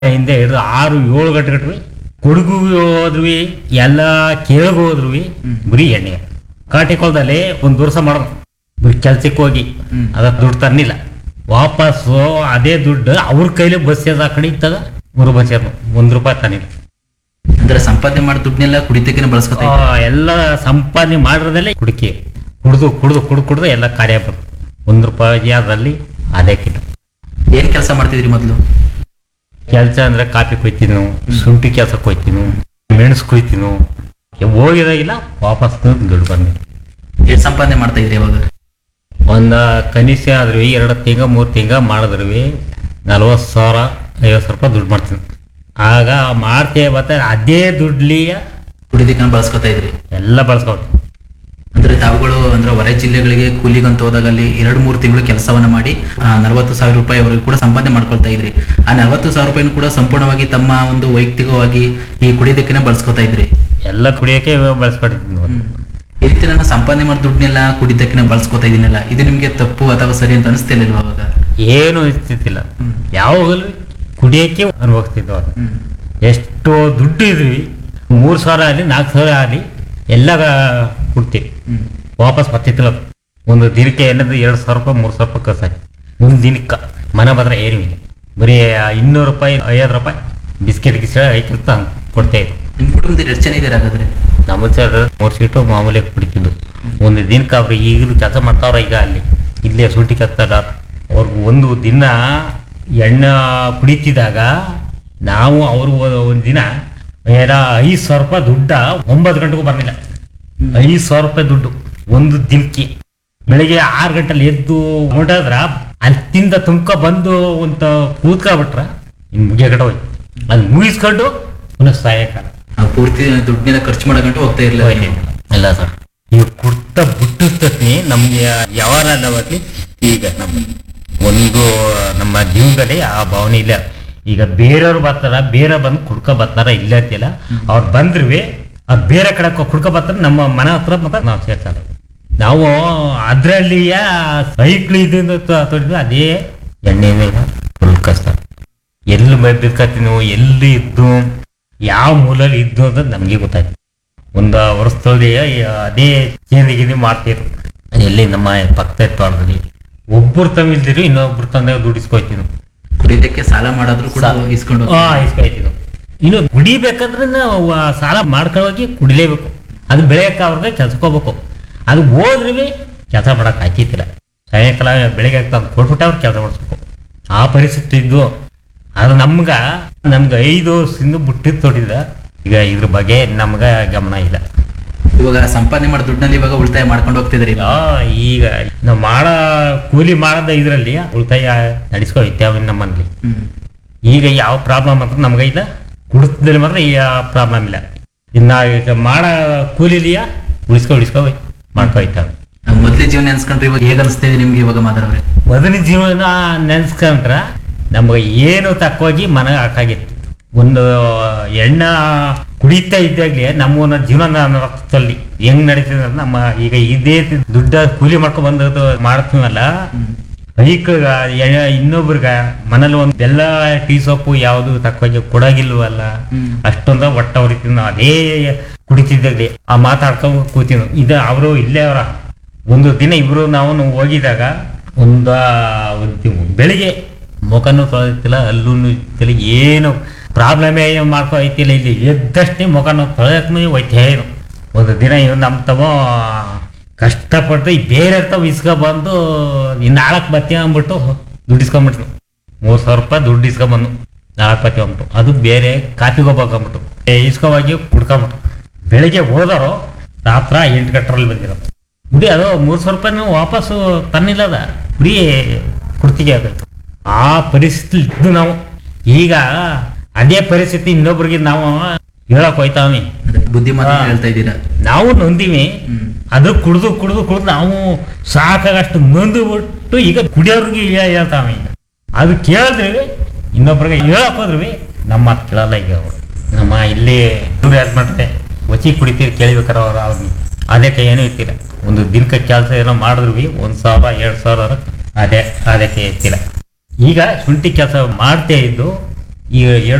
ಹಿಂದೆ ಹಿಡಿದು ಆರು ಏಳು ಗಂಟೆ ಗಂಟೆ ಕೊಡಗು ಹೋದ್ವಿ ಎಲ್ಲ ಕೇಳಗ ಹೋದ್ವಿ ಬರೀ ಎಣ್ಣೆ ಕಾಟಿಕೊಳದಲ್ಲಿ ಒಂದು ವರ್ಷ ಮಾಡೋದು ಕೆಲ್ಸಕ್ಕೆ ಹೋಗಿ ಹ್ಮ್. ಅದ ದುಡ್ಡು ತನ್ನಿಲ್ಲ ವಾಪಸ್ಸು ಅದೇ ದುಡ್ಡು ಅವ್ರ ಕೈಲಿ ಬಸ್ ಆ ಕಡೆ ಇತ್ತದ ಮೂರು ಬಸ್ ಒಂದ್ ರೂಪಾಯಿ ತನ್ನಿಲ್ಲ ಅಂದ್ರೆ ಸಂಪಾದನೆ ಮಾಡಿ ದುಡ್ಡನ್ನೆಲ್ಲ ಕುಡಿತಕ್ಕೆ ಬಳಸ್ಕೊತಾ ಆ, ಎಲ್ಲ ಸಂಪಾದನೆ ಮಾಡಿರೋದಲ್ಲೇ ಕುಡಿಕೆ ಕುಡ್ದು ಕುಡ್ದು ಕುಡ್ದು ಕುಡ್ದು ಎಲ್ಲ ಕಾರ್ಯ ಬರ್ತದೆ ಒಂದ್ ರೂಪಾಯಿ ಅದರಲ್ಲಿ ಅದೇ ಕಿಟ್ಟು ಏನ್ ಕೆಲಸ ಮಾಡ್ತಿದ್ರಿ ಮೊದ್ಲು ಕೆಲಸ ಅಂದ್ರೆ ಕಾಫಿ ಕೊಯ್ತೀನಿ ಶುಂಠಿ ಕೆಲಸಕ್ಕೆ ಹೋಯ್ತೀನಿ ಮೆಣಸು ಕೊಯ್ತೀನಿ ಹೋಗಿದಾಗಿಲ್ಲ ವಾಪಸ್ ದುಡ್ಡು ಬಂದಿಲ್ಲ ಎಷ್ಟು ಸಂಪಾದನೆ ಮಾಡ್ತಾ ಇದ್ರಿ ಅವಾಗ ಒಂದು ಕನಿಷ್ಠ ಆದ್ರೂ ಎರಡು ತಿಂಗ ಮೂರು ತಿಂಗ ಮಾಡಿದ್ರೂ ನಲ್ವತ್ತು ಸಾವಿರ ಐವತ್ತು ಸಾವಿರ ರೂಪಾಯಿ ದುಡ್ಡು ಮಾಡ್ತೀನಿ ಆಗ ಮಾಡ್ತೇ ಮತ್ತೆ ಅದೇ ದುಡ್ಲಿಯ ಕುಡಿದಕ್ಕೆ ಬಳಸ್ಕೊತಾ ಇದ್ರಿ ಎಲ್ಲ ಬಳಸ್ಕೊಂಡು ಅಂದ್ರೆ ತಾವುಗಳು ಅಂದ್ರೆ ಹೊರ ಜಿಲ್ಲೆಗಳಿಗೆ ಕೂಲಿಗಂತ ಹೋದಾಗ ಅಲ್ಲಿ ಎರಡು ಮೂರು ತಿಂಗಳು ಕೆಲಸವನ್ನ ಮಾಡಿ ನಲವತ್ತು ಸಾವಿರ ರೂಪಾಯಿವರೆಗೂ ಕೂಡ ಸಂಪಾದನೆ ಮಾಡ್ಕೊಳ್ತಾ ಇದ್ರಿ ಆ ನಲವತ್ತು ಸಾವಿರ ರೂಪಾಯಿನೂ ಕೂಡ ಸಂಪೂರ್ಣವಾಗಿ ತಮ್ಮ ಒಂದು ವೈಯಕ್ತಿಕವಾಗಿ ಈ ಕುಡಿದಕ್ಕೆ ಬಳಸ್ಕೊತಾ ಇದ್ರಿ ಎಲ್ಲ ಕುಡಿಯೋಕೆ ಬಳಸ್ಕೊಂಡಿದ್ದೀನಿ ಈ ರೀತಿ ನಾನು ಸಂಪಾದನೆ ಮಾಡಿ ದುಡ್ಡನ್ನೆಲ್ಲ ಕುಡಿದಕ್ಕೆ ಬಳಸ್ಕೊತಾ ಇದೀನಲ್ಲ ಇದು ನಿಮ್ಗೆ ತಪ್ಪು ಅಥವಾ ಸರಿ ಅಂತ ಅನಿಸ್ತಿಲ್ಲ ಅವಾಗ ಏನು ಇರ್ತಿತ್ತಿಲ್ಲ ಯಾವಾಗಲೂ ಕುಡಿಯೋಕೆ ಅನುಭವಿಸ್ತಿದ್ವು ಅದು ಎಷ್ಟು ದುಡ್ಡು ಇದ್ವಿ ಮೂರು ಸಾವಿರ ಆಗಲಿ ನಾಲ್ಕು ಸಾವಿರ ಆಗಲಿ ಎಲ್ಲ ಕೊಡ್ತೀವಿ ವಾಪಸ್ ಬರ್ತಿತ್ತಿಲ್ಲ ಅದು. ಒಂದು ದಿನಕ್ಕೆ ಏನಂದ್ರೆ ಎರಡು ಸಾವಿರ ರೂಪಾಯಿ ಮೂರು ಸಾವಿರ ರೂಪಾಯಿ ಖರ್ಚಾಗಿ ಒಂದು ದಿನಕ್ಕೆ ಮನೆ ಬಂದ್ರೆ ಏನೂ ಇಲ್ಲ ಬರೀ ಇನ್ನೂರು ರೂಪಾಯಿ ಐವತ್ತು ರೂಪಾಯಿ ಬಿಸ್ಕೆಟ್ ಗಿಸ್ಕೆಟ್ ಐಕಿರ್ತ ಕೊಡ್ತಾ ಇದ್ರು ನಿಮ್ ಕುಟುಂಬದಲ್ಲಿ ಎಷ್ಟು ಜನ ಇದ್ದಾರೆ ಹಾಗಾದ್ರೆ ನಮ್ಮ ಸರ್ ಮೂರು ಸೀಟು ಮಾಮೂಲಿ ಕುಡಿತಿದ್ದು ಒಂದು ದಿನಕ್ಕೆ ಅವ್ರು ಈಗಲೂ ಕೆಲಸ ಮಾಡ್ತಾವ್ರ ಈಗ ಅಲ್ಲಿ ಇಲ್ಲೇ ಶೂಟಿ ಕತ್ತಾರ ಅವ್ರಿಗೆ ಒಂದು ದಿನ ಎಣ್ಣೆ ಕುಡಿತಿದ್ದಾಗ ನಾವು ಅವರು ಒಂದು ದಿನ ಏನ ಐದು ಸಾವಿರ ರೂಪಾಯಿ ದುಡ್ಡ ಒಂಬತ್ತು ಗಂಟೆಗೂ ಬರಲಿಲ್ಲ ಐದು ಸಾವಿರ ರೂಪಾಯಿ ದುಡ್ಡು ಒಂದು ದಿನಕ್ಕೆ ಬೆಳಿಗ್ಗೆ ಆರು ಗಂಟೆಲಿ ಎದ್ದು ಹೊರಟಾದ್ರ ಅಲ್ಲಿ ತಿಂದ ತುಂಬ್ಕೊ ಬಂದು ಒಂದು ಕೂತ್ಕೊಬಿಟ್ರ ಇನ್ನು ಮುಗಿಯಕಟ ಹೋಯ್ತು ಅಲ್ಲಿ ಮುಗಿಸ್ಕೊಂಡು ಪುನಃ ಸಾಯಂಕಾಲ ಆ ಪೂರ್ತಿ ದುಡ್ಡನ್ನೆಲ್ಲ ಖರ್ಚು ಮಾಡಗಂಟು ಹೋಗ್ತಾ ಇರ್ಲಿಲ್ಲ ನೀವು. ಇಲ್ಲ ಸರ್ ನೀವು ಕುರ್ತ ಬಿಟ್ಟಿರ್ತನಿ ನಮ್ಗೆ ಯಾವಾರ ಅಲ್ಲವಲ್ಲಿ ಈಗ ನಮ್ಮ ಒಂದು ನಮ್ಮ ಜೀವನದಲ್ಲಿ ಆ ಭಾವನೆ ಇಲ್ಲ ಈಗ ಬೇರೆಯವ್ರು ಬರ್ತಾರ ಬೇರೆ ಬಂದು ಕುಡ್ಕೊ ಬರ್ತಾರ ಇಲ್ಲ ಅಂತಿಲ್ಲ ಅವ್ರು ಬಂದ್ರಿ ಅವ್ರು ಬೇರೆ ಕಡೆ ಕುಡ್ಕೊ ಬರ್ತಾರ ನಮ್ಮ ಮನೆ ಹತ್ರ ಮಾತ್ರ ನಾವು ಸೇರ್ತಾರೆ ನಾವು ಅದ್ರಲ್ಲಿಯ ಸೈಕ್ಲ್ ಇದರಿಂದ ತೊಡಿದ್ರೆ ಅದೇ ಎಣ್ಣೆ ಫುಲ್ ಕಷ್ಟ ಎಲ್ಲಿ ಬಿದ್ಕತ್ತೀನೋ ಎಲ್ಲಿ ಇದ್ದು ಯಾವ ಮೂಲಲ್ಲಿ ಇದ್ದು ಅಂತ ನಮಗೆ ಗೊತ್ತಾಯ್ತು ಒಂದು ವರ್ಷದಲ್ಲಿ ಅದೇ ಚೇಂಜ್ ಗಿಂದಿ ಮಾಡ್ತಿರು ಎಲ್ಲಿ ನಮ್ಮ ಪಕ್ಕದ ತೋಟದಲ್ಲಿ ಒಬ್ಬರು ತಮಿಲ್ದಿರು ಇನ್ನೊಬ್ರು ತಂದಾಗ ದುಡಿಸ್ಕೊಯ್ತೀವಿ ಕುಡಿದಕ್ಕೆ ಸಾಲ ಮಾಡಾದ್ರೂ ಕೂಡ ಸಾ- ಇಸ್ಕೊಂಡು ಹಾ ಇಸ್ಕೊಯ್ತೀವಿ ಇನ್ನು ಕುಡಿಬೇಕಂದ್ರೆ ನಾವು ಆ ಸಾಲ ಮಾಡ್ಕೊಳ್ಳೋಗಿ ಕುಡಿಲೇಬೇಕು ಅದು ಬೆಳೆಯಕ್ಕೆ ಅವ್ರಿಗೆ ಕೆಲ್ಸಕ್ಕೆ ಹೋಗ್ಬೇಕು ಅದು ಹೋದ್ರೂ ಕೆಲಸ ಮಾಡಕ್ ಆಯ್ತಿತ್ತಿಲ್ಲ ಸಾಯಂಕಾಲ ಬೆಳಿಗ್ಗೆ ತಂದು ಕೊಟ್ಬಿಟ್ಟು ಅವ್ರು ಕೆಲಸ ಮಾಡಿಸ್ಬೇಕು ಆ ಪರಿಸ್ಥಿತಿ ಇದ್ದು ಅದು ನಮ್ಗ ನಮ್ಗೆ ಐದು ವರ್ಷದಿಂದ ಬಿಟ್ಟಿದ್ದು ತೊಡಿದ ಈಗ ಇದ್ರ ಬಗ್ಗೆ ನಮ್ಗ ಗಮನ ಇಲ್ಲ ಇವಾಗ ಸಂಪಾದನೆ ಮಾಡೋ ದುಡ್ಡಲ್ಲಿ ಇವಾಗ ಉಳಿತಾಯ ಮಾಡ್ಕೊಂಡು ಹೋಗ್ತಿದ್ರಿ ಆ, ಈಗ ನಾವು ಮಾಡ ಕೂಲಿ ಮಾಡದ ಇದ್ರಲ್ಲಿ ಉಳಿತಾಯ ನಡೆಸ್ಕೊ ಇತ್ಯಾವ ನಮ್ಮಲ್ಲಿ ಹ್ಮ್ ಈಗ ಯಾವ ಪ್ರಾಬ್ಲಮ್ ಅಂತ ನಮ್ಗೆ ಇಲ್ಲ ಕುಡಿತದಲ್ಲಿ ಮಾತ್ರ ಯಾವ ಪ್ರಾಬ್ಲಮ್ ಇಲ್ಲ ಇನ್ನ ಈಗ ಮಾಡ ಕೂಲಿಲಿಯ ಉಳಿಸ್ಕೊ ಉಳಿಸ್ಕೊ ಮಾಡ್ಕೊಯ್ತಾವೆ ಮೊದ್ಲೇ ಜೀವನ ನೆನ್ಸ್ಕೊಂಡ್ರೆ ಇವಾಗ ಹೇಗ ಅನಿಸ್ತಾ ಇದೆ ನಿಮ್ಗೆ ಇವಾಗ ಮಾತಾಡೋರೆ ಮೊದಲಿನ ಜೀವನ ನೆನ್ಸ್ಕೊಂಡ್ರ ನಮ್ಗೆ ಏನು ತಕ್ಕೋಗಿ ಮನೆಗೆ ಹಾಕಾಗಿತ್ತು ಒಂದು ಎಣ್ಣ ಕುಡಿತಾ ಇದ್ದಾಗ್ಲೇ ನಮ್ಮ ಒಂದು ಜೀವನ ರಕ್ತದಲ್ಲಿ ಹೆಂಗ್ ನಡೀತದೆ ಅಂದ್ರೆ ನಮ್ಮ ಈಗ ಇದೇ ದುಡ್ಡ ಕೂಲಿ ಮಾಡ್ಕೊಂಡ್ ಬಂದದ್ದು ಮಾಡ್ತೀವಲ್ಲ ಐಕ ಇನ್ನೊಬ್ರಿಗ ಮನೇಲಿ ಒಂದ್ ಎಲ್ಲ ಟೀ ಸೊಪ್ಪು ಯಾವ್ದು ತಕ್ಕೋಗಿ ಕೊಡಗಿಲ್ವಲ್ಲ ಹ್ಮ್. ಅಷ್ಟೊಂದ ಒಟ್ಟ ಹೊಡಿತೀವಿ ನಾವು ಅದೇ ಕುಡಿತಿದ್ದಾಗ್ಲಿ ಆ ಮಾತಾಡ್ಕೊಂಡು ಕೂತೀವಿ ಇದು ಅವರು ಇಲ್ಲೇ ಅವರ ಒಂದು ದಿನ ಇಬ್ರು ನಾವು ಹೋಗಿದಾಗ ಒಂದ ಒಂದು ಬೆಳಿಗ್ಗೆ ಮುಖನೂ ತೊಳೆದಿತ್ತಿಲ್ಲ ಅಲ್ಲೂ ಇತ್ತಿಲ್ಲ ಏನು ಪ್ರಾಬ್ಲಮೇ ಮಾಡ್ಕೊ ಐತಿಲ್ಲ ಇಲ್ಲಿ ಎದ್ದಷ್ಟೇ ಮುಖನೂ ತೊಳೆಯಕ್ಕೆ ಹೋಯ್ತೇ ಏನು ಒಂದು ದಿನ ಇವ್ ನಮ್ಮ ತಗೋ ಕಷ್ಟಪಟ್ಟು ಈ ಬೇರೆ ತಾವ ಇಸ್ಕೊ ಬಂದು ಇನ್ನು ನಾಲ್ಕು ಬತ್ತಿ ಅಂದ್ಬಿಟ್ಟು ದುಡ್ಡಿಸ್ಕೊಂಬಿಟ್ರು ಮೂರು ಸಾವಿರ ರೂಪಾಯಿ ದುಡ್ಡು ಇಸ್ಕೊಂಬಂದು ನಾಲ್ಕು ಬತ್ತಿ ಅಂದ್ಬಿಟ್ಟು ಅದು ಬೇರೆ ಕಾಫಿಗೆ ಹೋಗ್ಬೇಕಂದ್ಬಿಟ್ಟು ಇಸ್ಕೊವಾಗಿ ಕುಡ್ಕೊಂಬಿಟ್ಟು ಬೆಳಿಗ್ಗೆ ಹೋದವರು ರಾತ್ರ ಎಂಟು ಗಂಟರಲ್ಲಿ ಬಂದಿರೋದು ಬಿಡಿ ಅದು ಮೂರು ಸಾವಿರ ರೂಪಾಯಿನೂ ವಾಪಸ್ಸು ತನ್ನಿಲ್ಲದ ಬಿಡಿ ಕುರ್ತಿಗೆ ಆಗೋಯ್ತು ಆ ಪರಿಸ್ಥಿತಿ ಇದ್ದು ನಾವು ಈಗ ಅದೇ ಪರಿಸ್ಥಿತಿ ಇನ್ನೊಬ್ರಿಗೆ ನಾವು ಹೇಳಕ್ ಹೋಯ್ತಾವಿ ಬುದ್ಧಿಮಾತ ಹಾ. ಹೇಳ್ತಾ ಇದ್ದೀರಾ ನಾವು ನೊಂದಿವಿ ಹ್ಮ್. ಅದು ಕುಡ್ದು ಕುಡ್ದು ಕುಡ್ದು ನಾವು ಸಾಕಾಗಷ್ಟು ನೊಂದು ಬಿಟ್ಟು ಈಗ ಕುಡಿಯೋರ್ಗೆ ಹೇ- ಹೇಳ್ತಾವ ಈಗ ಅದು ಕೇಳಿದ್ರಿ ಇನ್ನೊಬ್ರಿಗೆ ಹೇಳಕ್ ಹೋದ್ರಿ ನಮ್ಮ ಮಾತು ಕೇಳಲ್ಲ ಈಗ ಅವರು ನಮ್ಮ ಇಲ್ಲಿ ದೂರ ಯಾರು ಮಾಡ್ರೆ ವಚಿ ಕುಡಿತೀರಿ ಕೇಳಿಬೇಕಾರ ಅವ್ರು ಅವ್ರನ್ನ ಅದಕ್ಕೆ ಏನೂ ಇರ್ತಿಲ್ಲ ಒಂದು ದಿನಕ್ಕೆ ಕೆಲಸ ಏನೋ ಮಾಡಿದ್ವಿ ಒಂದ್ ಸಾವಿರ ಎರಡ್ ಸಾವಿರ ಅದೇ ಅದಕ್ಕೆ ಇರ್ತಿಲ್ಲ ಈಗ ಶುಂಠಿ ಕೆಲಸ ಮಾಡ್ತೇ ಇದ್ದು ಈ ಎರಡು